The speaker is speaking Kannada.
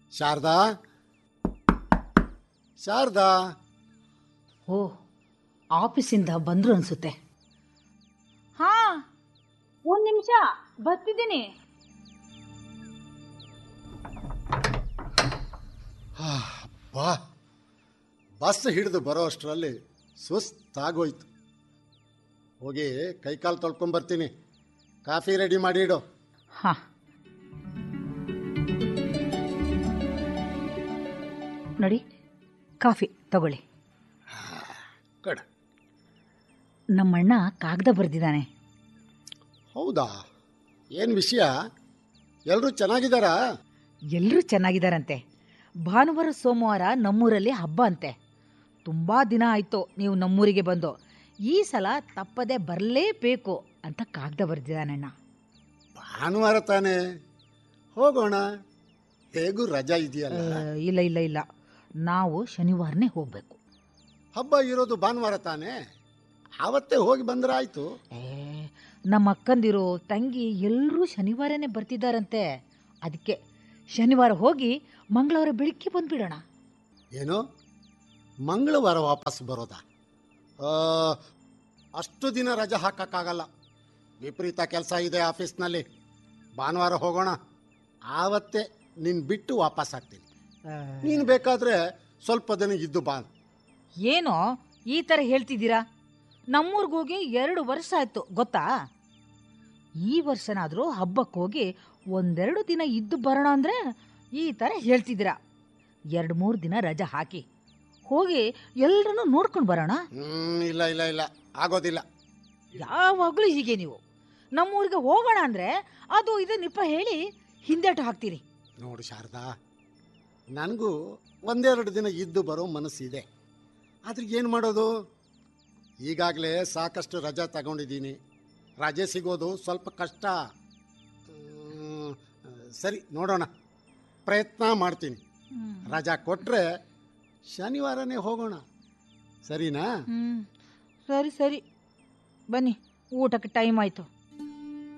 ಶಾರದಾ ಶಾರದಾ ಓ ಆಫೀಸಿಂದ ಬಂದ್ರು ಅನ್ಸುತ್ತೆ ಹಾ ಒಂದ್ ನಿಮಿಷ ಬರ್ತಿದ್ದೀನಿ ಬಾ ಬಸ್ ಹಿಡಿದು ಬರೋ ಅಷ್ಟರಲ್ಲಿ ಸುಸ್ತಾಗೋಯ್ತು ಹೋಗಿ ಕೈಕಾಲು ತೊಳ್ಕೊಂಬರ್ತೀನಿ ಕಾಫಿ ರೆಡಿ ಮಾಡಿ ಇಡು ಹಾ ನೋಡಿ ಕಾಫಿ ತಗೊಳ್ಳಿ ಕಡ ನಮ್ಮಣ್ಣ ಕಾಗದ ಬರೆದಿದ್ದಾನೆ ಹೌದಾ ಏನು ವಿಷಯ ಎಲ್ಲರೂ ಚೆನ್ನಾಗಿದ್ದಾರಾ ಎಲ್ಲರೂ ಚೆನ್ನಾಗಿದ್ದಾರಂತೆ ಭಾನುವಾರ ಸೋಮವಾರ ನಮ್ಮೂರಲ್ಲಿ ಹಬ್ಬ ಅಂತೆ ತುಂಬ ದಿನ ಆಯಿತು ನೀವು ನಮ್ಮೂರಿಗೆ ಬಂದು ಈ ಸಲ ತಪ್ಪದೆ ಬರಲೇಬೇಕು ಅಂತ ಕಾಗದ ಬರೆದಿದ್ದಾನಣ್ಣ ಭಾನುವಾರ ತಾನೇ ಹೋಗೋಣ ಹೇಗೂ ರಜಾ ಆ, ಇದೆಯಲ್ಲ ಇಲ್ಲ ಇಲ್ಲ ಇಲ್ಲ ನಾವು ಶನಿವಾರನೇ ಹೋಗಬೇಕು ಹಬ್ಬ ಇರೋದು ಭಾನುವಾರ ತಾನೇ ಆವತ್ತೇ ಹೋಗಿ ಬಂದ್ರೆ ಆಯ್ತು ಏ ನಮ್ಮ ಅಕ್ಕಂದಿರು ತಂಗಿ ಎಲ್ಲರೂ ಶನಿವಾರನೇ ಬರ್ತಿದ್ದಾರಂತೆ ಅದಕ್ಕೆ ಶನಿವಾರ ಹೋಗಿ ಮಂಗಳವಾರ ಬೆಳಿಗ್ಗೆ ಬಂದ್ಬಿಡೋಣ ಏನು ಮಂಗಳವಾರ ವಾಪಸ್ ಬರೋದಾ ಆ, ಅಷ್ಟು ದಿನ ರಜೆ ಹಾಕಕ್ಕಾಗಲ್ಲ ವಿಪರೀತ ಕೆಲಸ ಇದೆ ಆಫೀಸ್ನಲ್ಲಿ ಭಾನುವಾರ ಹೋಗೋಣ ಆವತ್ತೇ ನೀನು ಬಿಟ್ಟು ವಾಪಸ್ ಆಗ್ತೀನಿ ನೀನು ಬೇಕಾದರೆ ಸ್ವಲ್ಪ ದಿನ ಇದ್ದು ಬಾ ಏನೋ ಈ ಥರ ಹೇಳ್ತಿದ್ದೀರಾ ನಮ್ಮೂರ್ಗೆ ಹೋಗಿ ಎರಡು ವರ್ಷ ಆಯ್ತು ಗೊತ್ತಾ ಈ ವರ್ಷನಾದರೂ ಹಬ್ಬಕ್ಕೆ ಹೋಗಿ ಒಂದೆರಡು ದಿನ ಇದ್ದು ಬರೋಣ ಅಂದರೆ ಈ ಥರ ಹೇಳ್ತಿದ್ದೀರಾ ಎರಡು ಮೂರು ದಿನ ರಜೆ ಹಾಕಿ ಹೋಗಿ ಎಲ್ಲರನ್ನೂ ನೋಡ್ಕೊಂಡು ಬರೋಣ ಹ್ಮ್, ಇಲ್ಲ ಇಲ್ಲ ಇಲ್ಲ ಆಗೋದಿಲ್ಲ ಯಾವಾಗಲೂ ಹೀಗೆ ನೀವು ನಮ್ಮೂರಿಗೆ ಹೋಗೋಣ ಅಂದರೆ ಅದು ಇದು ನಿಪ್ಪ ಹೇಳಿ ಹಿಂದೆಟು ಹಾಕ್ತೀರಿ ನೋಡು ಶಾರದಾ ನನಗೂ ಒಂದೆರಡು ದಿನ ಇದ್ದು ಬರೋ ಮನಸ್ಸಿದೆ ಆದ್ರೆ ಏನು ಮಾಡೋದು ಈಗಾಗಲೇ ಸಾಕಷ್ಟು ರಜೆ ತಗೊಂಡಿದ್ದೀನಿ ರಜೆ ಸಿಗೋದು ಸ್ವಲ್ಪ ಕಷ್ಟ ಹ್ಮ್, ಸರಿ ನೋಡೋಣ ಪ್ರಯತ್ನ ಮಾಡ್ತೀನಿ ರಜಾ ಕೊಟ್ಟರೆ ಶನಿವಾರನೇ ಹೋಗೋಣ ಸರಿನಾ ಹ್ಞೂ ಸರಿ ಸರಿ ಬನ್ನಿ ಊಟಕ್ಕೆ ಟೈಮ್ ಆಯಿತು